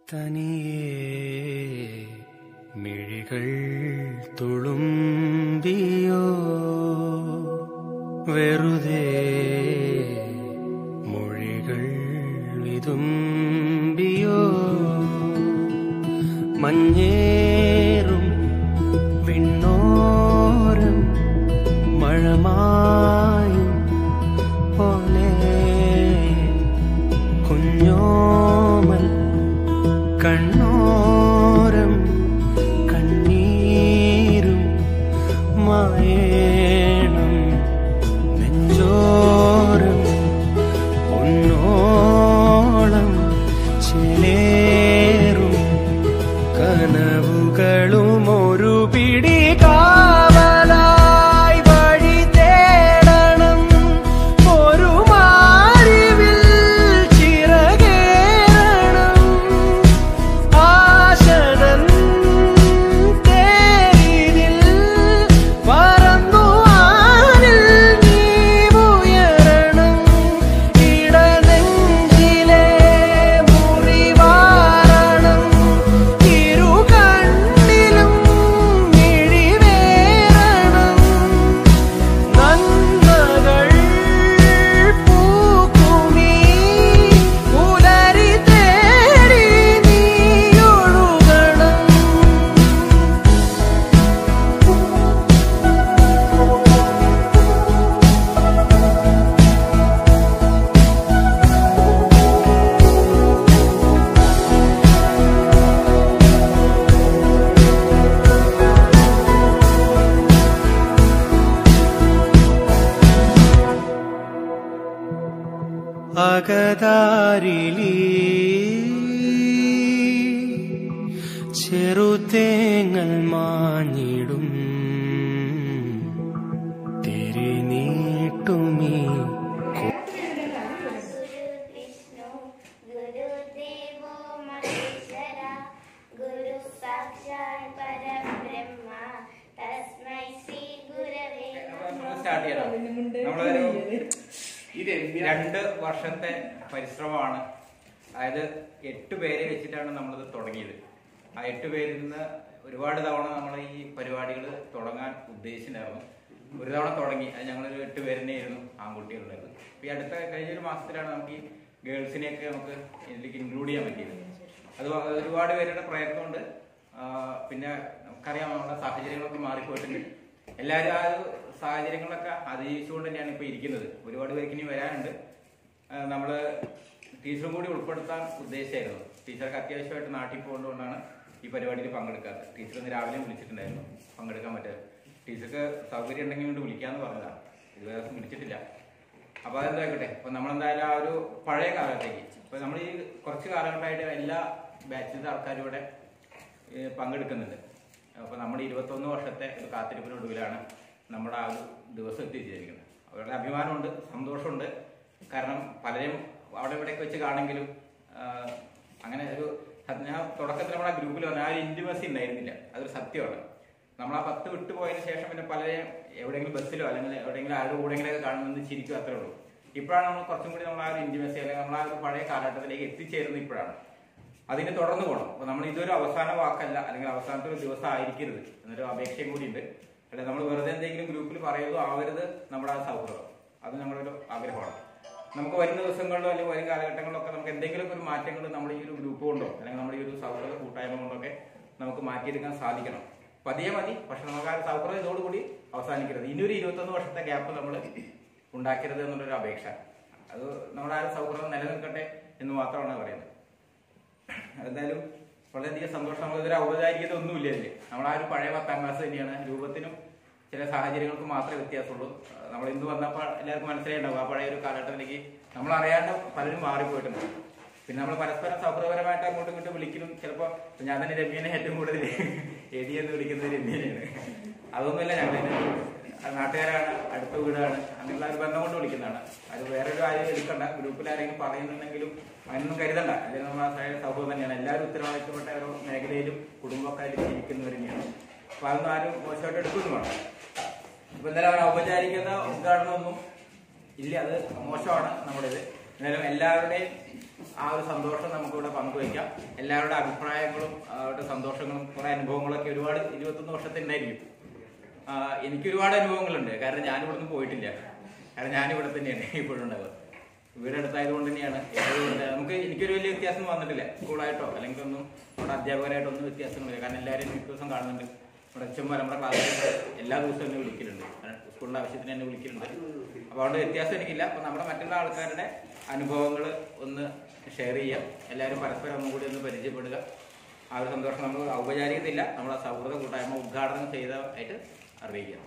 തനിയേ മിഴികൾ തുളുമ്പിയോ വെറുതെ മൊഴികൾ വിതുമ്പിയോ മഞ്ഞേറും വിണ്ണോരം മഴമായും പോലെ കുഞ്ഞോമൽ കണ്ണോരം കണ്ണീരും മായേണം നെഞ്ചോരം ഒന്നോളം ചേലേറും കനവുകളും ഒരു പിടി കാവലായി വഴി തേടണം ഒരു മാറിവിൽ ചിറകേറണം ആശതൻ തേരിതിൽ പറന്നു ആനിൽ നീ ഉയരണം ഇടനെഞ്ചിലെ മുറിവാരണം ഇരു കണ്ണിലും മിഴിവേറണം നന്മകൾ പൂക്കുമീ പുലരി തേടി നീയൊഴുകണം അകതാരിലി ചെറുതേങ്ങൽ മാഞ്ഞിടും തിരിനീട്ടുമീ विष्णु गुरुदेवो महेश्वरा गुरु साक्षात् परब्रह्म तस्मै श्री गुरवे नमः സ്റ്റാർട്ട് ചെയ്യണം നമ്മളൊരു ഇത് രണ്ട് വർഷത്തെ പരിശ്രമമാണ് അതായത് എട്ട് പേരെ വെച്ചിട്ടാണ് നമ്മളിത് തുടങ്ങിയത് ആ എട്ട് പേരിൽ നിന്ന് ഒരുപാട് തവണ നമ്മൾ ഈ പരിപാടികൾ തുടങ്ങാൻ ഉദ്ദേശിച്ചിട്ടുണ്ടായിരുന്നു ഒരു തവണ തുടങ്ങി അത് ഞങ്ങളൊരു എട്ട് പേരിനെയായിരുന്നു ആൺകുട്ടികളുണ്ടായിരുന്നു അപ്പൊ ഈ അടുത്ത കഴിഞ്ഞ ഒരു മാസത്തിലാണ് നമുക്ക് ഈ ഗേൾസിനെയൊക്കെ നമുക്ക് ഇതിലേക്ക് ഇൻക്ലൂഡ് ചെയ്യാൻ പറ്റിയത് അത് ഒരുപാട് പേരുടെ പ്രയത്നം കൊണ്ട് പിന്നെ നമുക്കറിയാം നമ്മുടെ സാഹചര്യങ്ങളൊക്കെ മാറിപ്പോയിട്ടുണ്ട് എല്ലാവരും ആ ഒരു സാഹചര്യങ്ങളൊക്കെ അതിജീവിച്ചുകൊണ്ട് തന്നെയാണ് ഇപ്പൊ ഇരിക്കുന്നത് ഒരുപാട് പേർക്ക് ഇനി വരാനുണ്ട് ആ, നമ്മള് ടീച്ചറും കൂടി ഉൾപ്പെടുത്താൻ ഉദ്ദേശിച്ചായിരുന്നു ടീച്ചർക്ക് അത്യാവശ്യമായിട്ട് നാട്ടിൽ പോകുന്നതുകൊണ്ടാണ് ഈ പരിപാടിയിൽ പങ്കെടുക്കാത്തത് ടീച്ചർ ഇന്ന് രാവിലെ വിളിച്ചിട്ടുണ്ടായിരുന്നു പങ്കെടുക്കാൻ പറ്റാതെ ടീച്ചർക്ക് സൗകര്യം ഉണ്ടെങ്കിൽ കൊണ്ട് വിളിക്കാന്ന് പറഞ്ഞതാണ് ഇതുവരെ വിളിച്ചിട്ടില്ല അപ്പൊ അതെന്തായിക്കോട്ടെ അപ്പൊ നമ്മളെന്തായാലും ആ ഒരു പഴയ കാലത്തേക്ക് ഇപ്പൊ നമ്മൾ ഈ കുറച്ച് കാലഘട്ടമായിട്ട് എല്ലാ ബാച്ചിലത്തെ ആൾക്കാരും ഇവിടെ ഏഹ് പങ്കെടുക്കുന്നുണ്ട് അപ്പൊ നമ്മുടെ ഇരുപത്തൊന്ന് വർഷത്തെ ഒരു കാത്തിരിപ്പിനൊടുവിലാണ് നമ്മുടെ ആ ഒരു ദിവസം എത്തിച്ചേരിക്കുന്നത് അവരുടെ അഭിമാനമുണ്ട് സന്തോഷമുണ്ട് കാരണം പലരും അവിടെ ഇവിടെയൊക്കെ വെച്ച് കാണെങ്കിലും ആഹ്, അങ്ങനെ ഒരു സത്യം- ഞാൻ തുടക്കത്തിൽ നമ്മുടെ ഗ്രൂപ്പിൽ വന്ന ആ ഒരു ഇന്റിമസി ഉണ്ടായിരുന്നില്ല അതൊരു സത്യമാണ് നമ്മൾ ആ പത്ത് വിട്ടു പോയതിനു ശേഷം പിന്നെ പലരെയും എവിടെയെങ്കിലും ബസ്സിലോ അല്ലെങ്കിൽ എവിടെയെങ്കിലും ആരുടെ കൂടെയെങ്കിലും കാണുന്നത് ചിരിക്കും അത്രേ ഉള്ളൂ ഇപ്പോഴാണ് നമ്മൾ കുറച്ചും കൂടി നമ്മൾ ആ ഒരു ഇന്റിമസി അല്ലെങ്കിൽ നമ്മൾ ആ ഒരു പഴയ കാലഘട്ടത്തിലേക്ക് എത്തിച്ചേരുന്നത് ഇപ്പോഴാണ് അതിന് തുടർന്ന് പോകണം അപ്പൊ നമ്മൾ ഇതൊരു അവസാന വാക്കല്ല അല്ലെങ്കിൽ അവസാനത്തെ ഒരു ദിവസം ആയിരിക്കരുത് എന്നൊരു അപേക്ഷയും കൂടി ഉണ്ട് അല്ലെ നമ്മൾ വെറുതെ എന്തെങ്കിലും ഗ്രൂപ്പിൽ പറയുന്നതോ ആവരുത് നമ്മുടെ ആ സൗഹൃദം അത് നമ്മളൊരു ആഗ്രഹമാണ് നമുക്ക് വരുന്ന ദിവസങ്ങളിലോ അല്ലെങ്കിൽ വരും കാലഘട്ടങ്ങളിലോ ഒക്കെ നമുക്ക് എന്തെങ്കിലും ഒരു മാറ്റങ്ങൾ നമ്മുടെ ഈ ഒരു ഗ്രൂപ്പ് കൊണ്ടോ അല്ലെങ്കിൽ നമ്മുടെ ഈ ഒരു സൗഹൃദ കൂട്ടായ്മ കൊണ്ടൊക്കെ നമുക്ക് മാറ്റിയെടുക്കാൻ സാധിക്കണം പതിയെ മതി പക്ഷെ നമുക്ക് ആ ഒരു സൗഹൃദം ഇതോടുകൂടി അവസാനിക്കരുത് ഇനി ഒരു ഇരുപത്തൊന്ന് വർഷത്തെ ഗ്യാപ്പ് നമ്മൾ ഉണ്ടാക്കരുത് എന്നുള്ളൊരു അപേക്ഷ അത് നമ്മുടെ ആ ഒരു സൗഹൃദം നിലനിൽക്കട്ടെ എന്ന് മാത്രമാണ് പറയുന്നത് എന്തായാലും വളരെയധികം സന്തോഷം നമ്മളിതൊരു ഔപചാരികത ഒന്നുമില്ല ഇതില് നമ്മൾ ആ ഒരു പഴയ പത്താം ക്ലാസ് തന്നെയാണ് രൂപത്തിനും ചില സാഹചര്യങ്ങൾക്ക് മാത്രമേ വ്യത്യാസമുള്ളൂ നമ്മൾ ഇന്ന് വന്നപ്പോൾ എല്ലാവർക്കും മനസ്സിലായിട്ടുണ്ടാവും ആ പഴയ ഒരു കാലഘട്ടത്തിലേക്ക് നമ്മൾ അറിയാണ്ട് പലരും മാറിപ്പോയിട്ടുണ്ട് പിന്നെ നമ്മൾ പരസ്പരം സൗഹൃദപരമായിട്ട് അങ്ങോട്ടും ഇങ്ങോട്ടും വിളിക്കലും ചിലപ്പോൾ ഞാൻ തന്നെ രമ്യനെ ഏറ്റവും കൂടുതൽ എടി എന്ന് വിളിക്കുന്നത് രമ്യനെയാണ് അതൊന്നുമില്ല ഞങ്ങൾ നാട്ടുകാരാണ് അടുത്ത വീടാണ് അങ്ങനെയുള്ള ഒരു ബന്ധം കൊണ്ട് വിളിക്കുന്നതാണ് അത് വേറൊരു കാര്യം എടുക്കണ്ട ഗ്രൂപ്പിൽ ആരെങ്കിലും പറയുന്നുണ്ടെങ്കിലും അതിനൊന്നും കരുതണ്ട അല്ലെങ്കിൽ നമ്മൾ ആ സൈഡ് സൗഹൃദം തന്നെയാണ് എല്ലാവരും ഉത്തരവാദിത്തപ്പെട്ട ഓരോ മേഖലയിലും കുടുംബമൊക്കെ അതിൽ ജീവിക്കുന്നവർ തന്നെയാണ് അപ്പൊ അതൊന്നും ആരും മോശമായിട്ട് എടുക്കുന്നു വേണം ഇപ്പൊ എന്തായാലും അവർ ഔപചാരികത ഉദ്ഘാടനമൊന്നും ഇല്ല അത് മോശമാണ് നമ്മുടേത് എന്നാലും എല്ലാവരുടെയും ആ ഒരു സന്തോഷം നമുക്കിവിടെ പങ്കുവയ്ക്കാം എല്ലാവരുടെ അഭിപ്രായങ്ങളും അവരുടെ സന്തോഷങ്ങളും കുറെ അനുഭവങ്ങളൊക്കെ ഒരുപാട് ഇരുപത്തൊന്ന് വർഷത്തെ ഉണ്ടായിരിക്കും ആ, എനിക്ക് ഒരുപാട് അനുഭവങ്ങളുണ്ട് കാരണം ഞാൻ ഇവിടുന്ന് പോയിട്ടില്ല കാരണം ഞാൻ ഇവിടെ തന്നെയാണ് ഇപ്പോഴും ഉണ്ടാവുക വീട് അടുത്തായതുകൊണ്ട് തന്നെയാണ് എപ്പോഴും ഇവിടെ നമുക്ക് എനിക്കൊരു വലിയ വ്യത്യാസം വന്നിട്ടില്ല സ്കൂളായിട്ടോ അല്ലെങ്കിൽ ഒന്നും നമ്മുടെ അധ്യാപകരായിട്ടോ ഒന്നും വ്യത്യാസങ്ങളില്ല കാരണം എല്ലാവരും മിക്ക ദിവസം കാണുന്നുണ്ട് നമ്മുടെ അച്ഛന്മാർ നമ്മുടെ ക്ലാസ്സിൽ എല്ലാ ദിവസവും എന്നെ വിളിക്കലുണ്ട് കാരണം സ്കൂളിന്റെ ആവശ്യത്തിന് എന്നെ വിളിക്കലുണ്ട് അപ്പോൾ അതുകൊണ്ട് വ്യത്യാസം എനിക്കില്ല അപ്പോൾ നമ്മുടെ മറ്റുള്ള ആൾക്കാരുടെ അനുഭവങ്ങൾ ഒന്ന് ഷെയർ ചെയ്യാം എല്ലാവരും പരസ്പരം ഒന്നും കൂടി ഒന്ന് പരിചയപ്പെടുക ആ ഒരു സന്തോഷം നമ്മൾ ഔപചാരികതയില്ല നമ്മുടെ സൗഹൃദ കൂട്ടായ്മ ഉദ്ഘാടനം ചെയ്തതായിട്ട് അറിയിക്കാം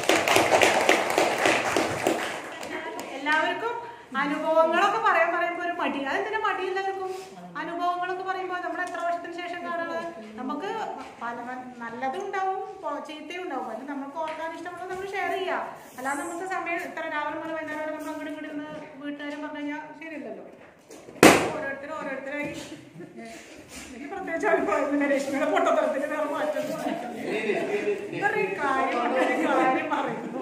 എല്ലാവർക്കും അനുഭവങ്ങളൊക്കെ പറയാൻ പറയുമ്പോ ഒരു മടി അതെന്തിനാ മടി എല്ലാവർക്കും അനുഭവങ്ങളൊക്കെ പറയുമ്പോൾ നമ്മൾ എത്ര വർഷത്തിന് ശേഷം കാണുന്നത് നമുക്ക് പല നല്ലതും ഉണ്ടാവും പോ- ചീത്തയും ഉണ്ടാവും അത് നമുക്ക് ഓർക്കാൻ ഇഷ്ടമുള്ളത് നമ്മൾ ഷെയർ ചെയ്യുക അല്ലാതെ നമുക്ക് സമയം ഇത്ര രാവിലെ മുതൽ വൈകുന്നേരം വരെ നമ്മൾ അങ്ങോട്ട് ഇങ്ങോട്ട് ഇരുന്ന് വീട്ടുകാരും പറഞ്ഞു കഴിഞ്ഞാൽ ശരിയല്ലല്ലോ ഓരോരുത്തരും ഓരോരുത്തരായി എനിക്ക് പ്രത്യേകിച്ച് അഭിപ്രായം രശ്മിയുടെ പൊട്ടത്തരത്തിന് വേറെ മാറ്റം ഇതൊരു കാര്യം ഒരു കാര്യം പറയുന്നു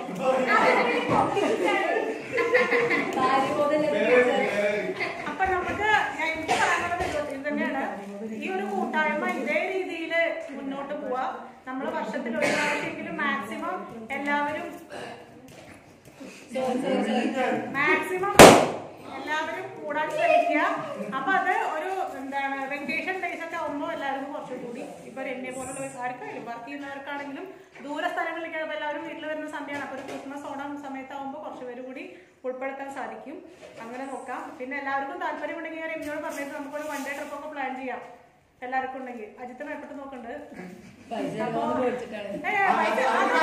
അപ്പൊ നമുക്ക് ഞാൻ എനിക്ക് പറയാനുള്ളത് ഇത് തന്നെയാണ് ഈ ഒരു കൂട്ടായ്മ ഇതേ രീതിയിൽ മുന്നോട്ട് പോവാ നമ്മൾ വർഷത്തിൽ ഒരു പ്രാവശ്യമെങ്കിലും മാക്സിമം എല്ലാവരും മാക്സിമം എല്ലാവരും കൂടാൻ ശ്രമിക്കുക അപ്പൊ അത് ഒരു എന്താണ് വെക്കേഷൻ ഡേയ്സ് ഒക്കെ ആവുമ്പോൾ എല്ലാവർക്കും കുറച്ചുകൂടി ഇപ്പൊ എന്നെ പോലുള്ള ആർക്കായാലും വർക്ക് ചെയ്യുന്നവർക്കാണെങ്കിലും ദൂര സ്ഥലങ്ങളിലേക്ക് ആകുമ്പോൾ എല്ലാവരും വീട്ടിൽ വരുന്ന സമയമാണ് അപ്പൊ ഒരു ക്രിസ്മസ് ഓണം സമയത്താവുമ്പോൾ കുറച്ച് പേര് കൂടി ഉൾപ്പെടുത്താൻ സാധിക്കും അങ്ങനെ നോക്കാം പിന്നെ എല്ലാവർക്കും താല്പര്യം ഉണ്ടെങ്കിൽ ഞാൻ എന്നോട് പറഞ്ഞിട്ട് നമുക്കൊരു വൺ ഡേ ട്രിപ്പ് ഒക്കെ പ്ലാൻ ചെയ്യാം എല്ലാവർക്കും ഉണ്ടെങ്കിൽ അജിത്തിന് എപ്പോഴും നോക്കണ്ട് അപ്പൊ ഏ, പൈസ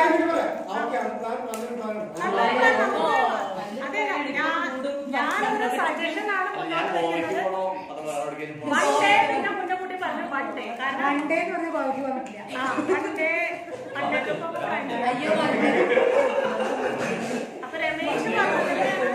അതെ ഞാൻ ഞാനൊരു സജഷൻ ആണ് മുന്നോട്ട് വെക്കുന്നത് വൺ ഡേ പിന്നെ മുന്നകൂട്ടി പറഞ്ഞു വൺ ഡേ കാരണം വൺ ഡേ എന്ന് പറഞ്ഞ ബാക്കി വന്നിട്ടില്ല ആ one day one day trip ഒക്കെ പ്ലാൻ ചെയ്യാം അപ്പൊ രമേശ് പറഞ്ഞതിന്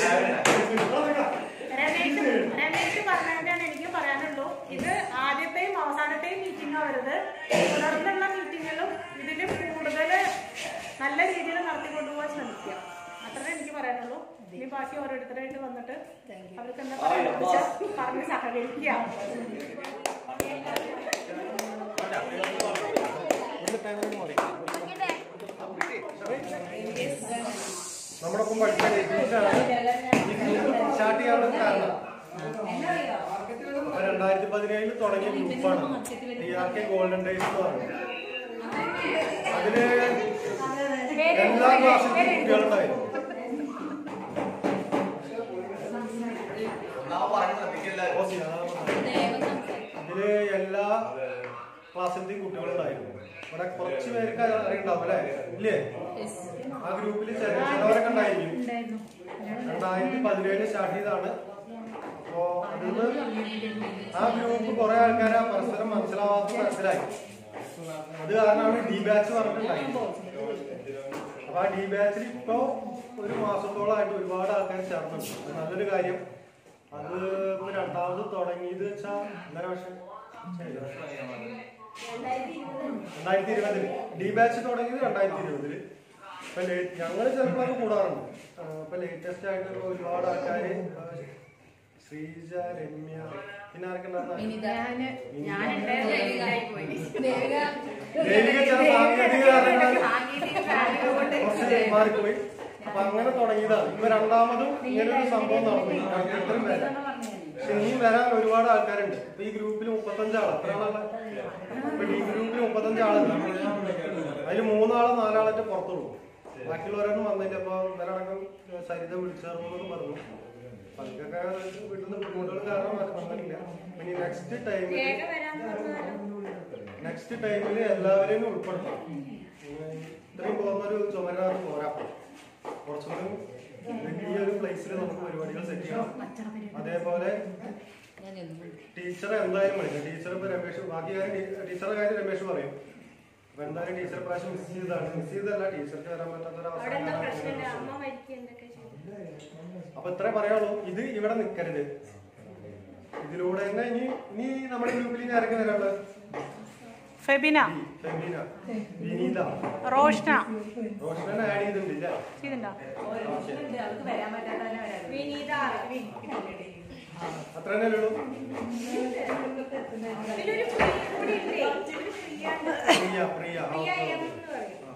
രമേശ് രമേശ് പറഞ്ഞതിനാണ് എനിക്ക് പറയാനുള്ളൂ ഇത് ആദ്യത്തെയും അവസാനത്തെയും മീറ്റിംഗ് ആവരുത് തുടർന്നുള്ള മീറ്റിങ്ങുകളും ഇതിന് കൂടുതൽ നല്ല രീതിയിൽ നടത്തിക്കൊണ്ടുപോകാൻ ശ്രമിക്കുക അത്രേ എനിക്ക് പറയാനുള്ളൂ ഇനി ബാക്കി ഓരോരുത്തരായിട്ട് വന്നിട്ട് അവർക്ക് എന്താ പറയാന്ന് വെച്ചാൽ പറഞ്ഞ് സഹകരിക്കുക നമ്മളൊപ്പം പഠിച്ച ടീച്ചറാണ് സ്റ്റാർട്ട് ചെയ്യാനുള്ള കാരണം അപ്പൊ രണ്ടായിരത്തി പതിനേഴിൽ തുടങ്ങിയ ഗ്രൂപ്പാണ് T R K golden days എന്ന് പറയുന്നത് അതില് എല്ലാ ക്ലാസ്സിലും കുട്ടികളുണ്ടായിരുന്നു ഓ, സി, അതാ പറഞ്ഞത്. ഇതില് എല്ലാ ക്ലാസ്സിലത്തെയും കുട്ടികളുണ്ടായിരുന്നു ഇവിടെ കുറച്ച് പേർക്ക് അറിയണ്ടാവും അല്ലേ ഇല്ലേ ആ ഗ്രൂപ്പിൽ ചിലവരൊക്കെ ഉണ്ടായിരിക്കും രണ്ടായിരത്തി പതിനേഴ് സ്റ്റാർട്ട് ചെയ്താണ് അപ്പോ അതിന്ന് ആ ഗ്രൂപ്പ് കുറെ ആൾക്കാരെ പരസ്പരം മനസ്സിലാവാത്ത മനസ്സിലായി അത് കാരണമാണ് ഡി ബാച്ച് പറഞ്ഞിട്ടുണ്ടായി അപ്പൊ ആ ഡി ബാച്ചിൽ ഇപ്പോ ഒരു മാസത്തോളമായിട്ട് ഒരുപാട് ആൾക്കാർ ചേർന്നുണ്ട് അത് നല്ലൊരു കാര്യം അത് ഇപ്പൊ രണ്ടാമത് തുടങ്ങിയത് വെച്ചാ ഒന്നര വർഷം രണ്ടായിരത്തി ഇരുപതില് ഡി ബാച്ച് തുടങ്ങിയത് രണ്ടായിരത്തി ഇരുപതില് ഇപ്പൊ ഞങ്ങൾ ചിലപ്പോഴൊക്കെ കൂടാറുണ്ട് ആ, ഇപ്പൊ ലേറ്റസ്റ്റ് ആയിട്ട് ഇപ്പൊ ഒരുപാട് ആൾക്കാര് ആ, ശ്രീജ രമ്യ പിന്നെ ആരൊക്കെ ഉണ്ടായിരുന്ന? ദേവിക ചില സാങ്കേതിക കാരണങ്ങളാൽ കുറച്ച് മാറിപ്പോയി അപ്പൊ അങ്ങനെ തുടങ്ങിയതാണ് ഇപ്പൊ രണ്ടാമതും ഇങ്ങനെ ഒരു സംഭവം നടന്നു ഇത്രയും പേര് പക്ഷെ ഇനിയും വരാൻ ഒരുപാട് ആൾക്കാരുണ്ട് ഇപ്പൊ ഈ ഗ്രൂപ്പിൽ മുപ്പത്തഞ്ചാള് എത്ര ആളാണ് ഇപ്പൊ ഈ ഗ്രൂപ്പിൽ മുപ്പത്തഞ്ച് ആളുണ്ട് അതിൽ മൂന്നാളോ നാലാളൊക്കെ പുറത്തുള്ളൂ ബാക്കിയുള്ളവരൊന്നും വന്നില്ല അപ്പൊ ഇന്നലടക്കം സരിത വിളിച്ചേർന്നു പറഞ്ഞു അപ്പൊ അതൊക്കെ വീട്ടിൽ നിന്ന് ബുദ്ധിമുട്ടുകൾ കാരണം അത് വന്നിട്ടില്ല ഇനി നെക്സ്റ്റ് ടൈമിൽ നെക്സ്റ്റ് ടൈമിൽ എല്ലാവരെയും ഉൾപ്പെടുത്തണം ഉം, ഇത്രയും പോകുന്നൊരു ചുമരാറ് പോരാ കുറച്ചുകൂടി വലിയൊരു പ്ലേസിൽ നമുക്ക് പരിപാടികൾ സെറ്റ് ചെയ്യണം അതേപോലെ ടീച്ചറെ എന്തായാലും വിളിക്കും ടീച്ചർ ഇപ്പൊ രമേശ് ബാക്കി കാര്യം ടീ- ടീച്ചറുടെ കാര്യം രമേശ് പറയും അപ്പൊ എന്തായാലും ടീച്ചർ പ്രാവശ്യം മിസ് ചെയ്തതാണ് മിസ് ചെയ്തതല്ല ടീച്ചർക്ക് വരാൻ പറ്റാത്തൊരു അവസ്ഥ അപ്പൊ ഇത്രേ പറയുള്ളൂ ഇത് ഇവിടെ നിൽക്കരുത് ഇതിലൂടെ തന്നെ ഇനി ഇനി നമ്മുടെ ഗ്രൂപ്പിൽ ഇനി ആരൊക്കെ വരാനുള്ളത് ഫെബിന ഫെമീന വിനീത റോഷ്ന റോഷനെ ആഡ് ചെയ്തിട്ടില്ല ചെയ്തിട്ടുണ്ടോ അത്ര അത്ര തന്നെ ഉള്ളൂ പ്രിയ പ്രിയ ആ, ഓക്കേ, ഓക്കേ. ആ,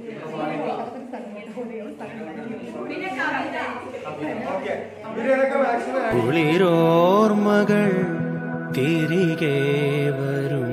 ഓക്കേ. ഓക്കേ. ഇവരൊക്കെ മാക്സിമം കുളിരോർമ്മകൾ തിരികെ വരും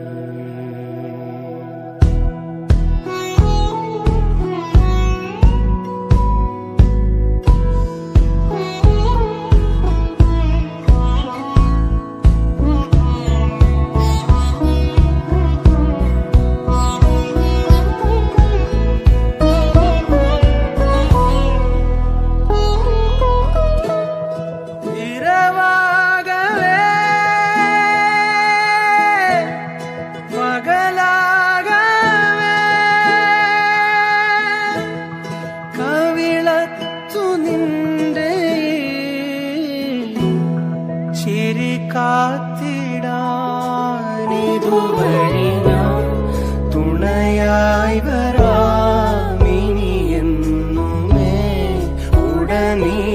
இரவாகவே പകലാകവേ കവിളത്തു നിന്റെ ചിരി കാത്തിടാനിതുവഴി ഞാൻ തുണയായി വരാമിനി എന്നുമേ ഉടനീ